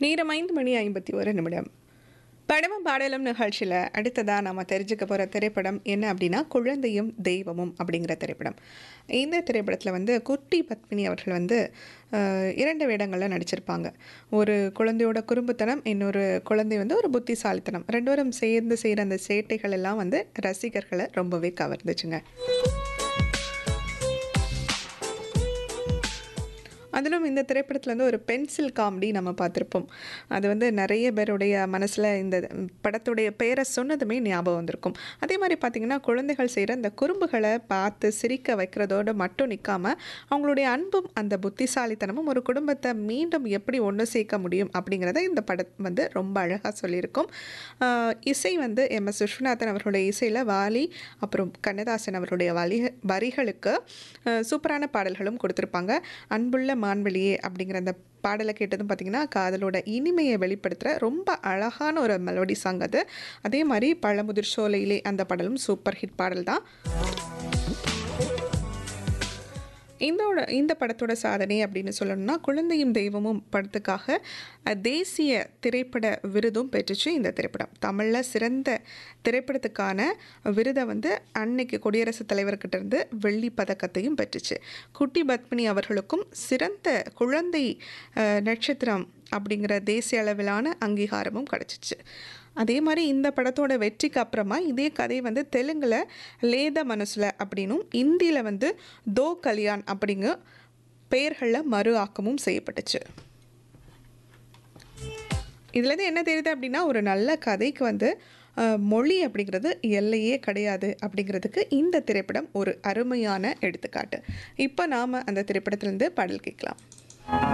நேரம் ஐந்து மணி ஐம்பத்தி ஒரு நிமிடம் படமும் பாடலும் நிகழ்ச்சியில் அடுத்ததாக நம்ம தெரிஞ்சுக்க போகிற திரைப்படம் என்ன அப்படின்னா குழந்தையும் தெய்வமும் அப்படிங்கிற திரைப்படம் இந்த திரைப்படத்தில் வந்து குட்டி பத்மினி அவர்கள் வந்து அஹ், இரண்டு வேடங்களில் நடிச்சிருப்பாங்க ஒரு குழந்தையோட குறும்புத்தனம் இன்னொரு குழந்தை வந்து ஒரு புத்திசாலித்தனம் ரெண்டோரும் சேர்ந்து செய்கிற அந்த சேட்டைகள் எல்லாம் வந்து ரசிகர்களை ரொம்பவே கவர்ந்துச்சுங்க அதிலும் இந்த திரைப்படத்தில் வந்து ஒரு பென்சில் காமெடி நம்ம பார்த்துருப்போம் அது வந்து நிறைய பேருடைய மனசில் இந்த படத்துடைய பெயரை சொன்னதுமே ஞாபகம் வந்திருக்கும் அதே மாதிரி பார்த்திங்கன்னா குழந்தைகள் செய்கிற இந்த குறும்புகளை பார்த்து சிரிக்க வைக்கிறதோடு மட்டும் நிற்காம அவங்களுடைய அன்பும் அந்த புத்திசாலித்தனமும் ஒரு குடும்பத்தை மீண்டும் எப்படி ஒன்று சேர்க்க முடியும் அப்படிங்கிறத இந்த படம் வந்து ரொம்ப அழகாக சொல்லியிருக்கும் ஆஹ் இசை வந்து எம் எஸ் விஸ்வநாதன் அவர்களுடைய இசையில் வாலி அப்புறம் கண்ணதாசன் அவருடைய வலி வரிகளுக்கு ஆஹ் சூப்பரான பாடல்களும் கொடுத்துருப்பாங்க அன்புள்ள மான்வெளியே அப்படிங்கிற அந்த பாடலை கேட்டதும் பார்த்திங்கன்னா காதலோட இனிமையை வெளிப்படுத்துகிற ரொம்ப அழகான ஒரு மெலோடி சாங் அது அதே மாதிரி பழமுதிர் சோலையிலே அந்த பாடலும் சூப்பர் ஹிட் பாடல் தான் இந்தோட இந்த படத்தோட சாதனை அப்படின்னு சொல்லணும்னா குழந்தையும் தெய்வமும் படத்துக்காக அஹ், தேசிய திரைப்பட விருதும் பெற்றுச்சு இந்த திரைப்படம் தமிழில் சிறந்த திரைப்படத்துக்கான விருதை வந்து அன்னைக்கு குடியரசுத் தலைவர்கிட்ட இருந்து வெள்ளி பதக்கத்தையும் பெற்றுச்சு குட்டி பத்மினி அவர்களுக்கும் சிறந்த குழந்தை அஹ், நட்சத்திரம் அப்படிங்கிற தேசிய அளவிலான அங்கீகாரமும் கிடச்சிச்சு அதே மாதிரி இந்த படத்தோட வெற்றிக்கு அப்புறமா இதே கதை வந்து தெலுங்கில் லேத மனசுல அப்படின்னும் இந்தியில் வந்து தோ கல்யாண் அப்படிங்க பெயர்களில் மறு ஆக்கமும் செய்யப்பட்டுச்சு இதுலேருந்து என்ன தெரியுது அப்படின்னா ஒரு நல்ல கதைக்கு வந்து அஹ், மொழி அப்படிங்கிறது எல்லையே கிடையாது அப்படிங்கிறதுக்கு இந்த திரைப்படம் ஒரு அருமையான எடுத்துக்காட்டு இப்போ நாம் அந்த திரைப்படத்திலேருந்து பாடல் கேட்கலாம்